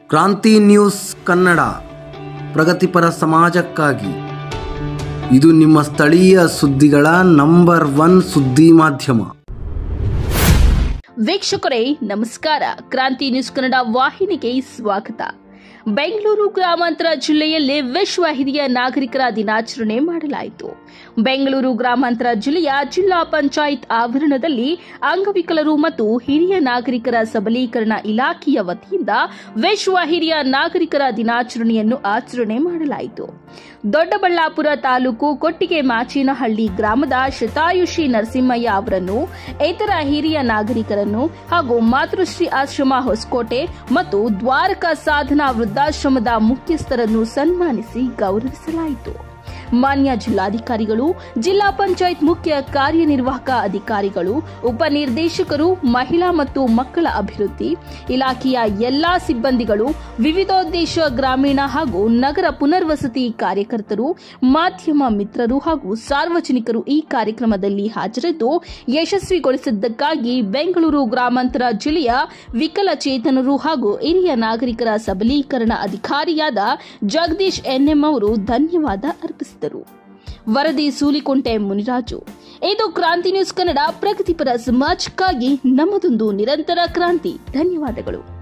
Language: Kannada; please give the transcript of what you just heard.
ಕ್ರಾಂತಿ ನ್ಯೂಸ್ ಕನ್ನಡ ಪ್ರಗತಿಪರ ಸಮಾಜಕ್ಕಾಗಿ ಇದು ನಿಮ್ಮ ಸ್ಥಳೀಯ ಸುದ್ದಿಗಳ ನಂಬರ್ ಒನ್ ಸುದ್ದಿ ಮಾಧ್ಯಮ ವೀಕ್ಷಕರೇ ನಮಸ್ಕಾರ ಕ್ರಾಂತಿ ನ್ಯೂಸ್ ಕನ್ನಡ ವಾಹಿನಿಗೆ ಸ್ವಾಗತ ಬೆಂಗಳೂರು ಗ್ರಾಮಾಂತರ ಜಿಲ್ಲೆಯಲ್ಲಿ ವಿಶ್ವ ಹಿರಿಯ ನಾಗರಿಕರ ದಿನಾಚರಣೆ ಮಾಡಲಾಯಿತು ಬೆಂಗಳೂರು ಗ್ರಾಮಾಂತರ ಜಿಲ್ಲೆಯ ಜಿಲ್ಲಾ ಪಂಚಾಯತ್ ಆವರಣದಲ್ಲಿ ಅಂಗವಿಕಲರು ಮತ್ತು ಹಿರಿಯ ನಾಗರಿಕರ ಸಬಲೀಕರಣ ಇಲಾಖೆಯ ವತಿಯಿಂದ ವಿಶ್ವ ಹಿರಿಯ ನಾಗರಿಕರ ದಿನಾಚರಣೆಯನ್ನು ಆಚರಣೆ ಮಾಡಲಾಯಿತು ದೊಡ್ಡಬಳ್ಳಾಪುರ ತಾಲೂಕು ಕೊಟ್ಟಿಗೆ ಮಾಚೇನಹಳ್ಳಿ ಗ್ರಾಮದ ಶತಾಯುಷಿ ನರಸಿಂಹಯ್ಯ ಅವರನ್ನು ಇತರ ಹಿರಿಯ ನಾಗರಿಕರನ್ನು ಹಾಗೂ ಮಾತೃಶ್ರೀ ಆಶ್ರಮ ಹೊಸಕೋಟೆ ಮತ್ತು ದ್ವಾರಕಾ ಸಾಧನಾ ವೃದ್ಧಾಶ್ರಮದ ಮುಖ್ಯಸ್ಥರನ್ನು ಸನ್ಮಾನಿಸಿ ಗೌರವಿಸಲಾಯಿತು ಮಾನ್ಯ ಜಿಲ್ಲಾಧಿಕಾರಿಗಳು ಜಿಲ್ಲಾ ಪಂಚಾಯತ್ ಮುಖ್ಯ ಕಾರ್ಯನಿರ್ವಾಹಕ ಅಧಿಕಾರಿಗಳು ಉಪನಿರ್ದೇಶಕರು ಮಹಿಳಾ ಮತ್ತು ಮಕ್ಕಳ ಅಭಿವೃದ್ಧಿ ಇಲಾಖೆಯ ಎಲ್ಲಾ ಸಿಬ್ಬಂದಿಗಳು ವಿವಿಧೋದ್ದೇಶ ಗ್ರಾಮೀಣ ಹಾಗೂ ನಗರ ಪುನರ್ವಸತಿ ಕಾರ್ಯಕರ್ತರು ಮಾಧ್ಯಮ ಮಿತ್ರರು ಹಾಗೂ ಸಾರ್ವಜನಿಕರು ಈ ಕಾರ್ಯಕ್ರಮದಲ್ಲಿ ಹಾಜರಿದ್ದು ಯಶಸ್ವಿಗೊಳಿಸಿದ್ದಕ್ಕಾಗಿ ಬೆಂಗಳೂರು ಗ್ರಾಮಾಂತರ ಜಿಲ್ಲೆಯ ವಿಕಲಚೇತನರು ಹಾಗೂ ಹಿರಿಯ ನಾಗರಿಕರ ಸಬಲೀಕರಣ ಅಧಿಕಾರಿಯಾದ ಜಗದೀಶ್ ಎನ್ಎಂ ಅವರು ಧನ್ಯವಾದ ಅರ್ಪಿಸಿದರು ವರದಿ ಸೂಲಿಕೊಂಟೆ ಮುನಿರಾಜು ಇದು ಕ್ರಾಂತಿ ನ್ಯೂಸ್ ಕನ್ನಡ ಪ್ರಗತಿಪರ ಸಮಾಜಕ್ಕಾಗಿ ನಮ್ಮದೊಂದು ನಿರಂತರ ಕ್ರಾಂತಿ ಧನ್ಯವಾದಗಳು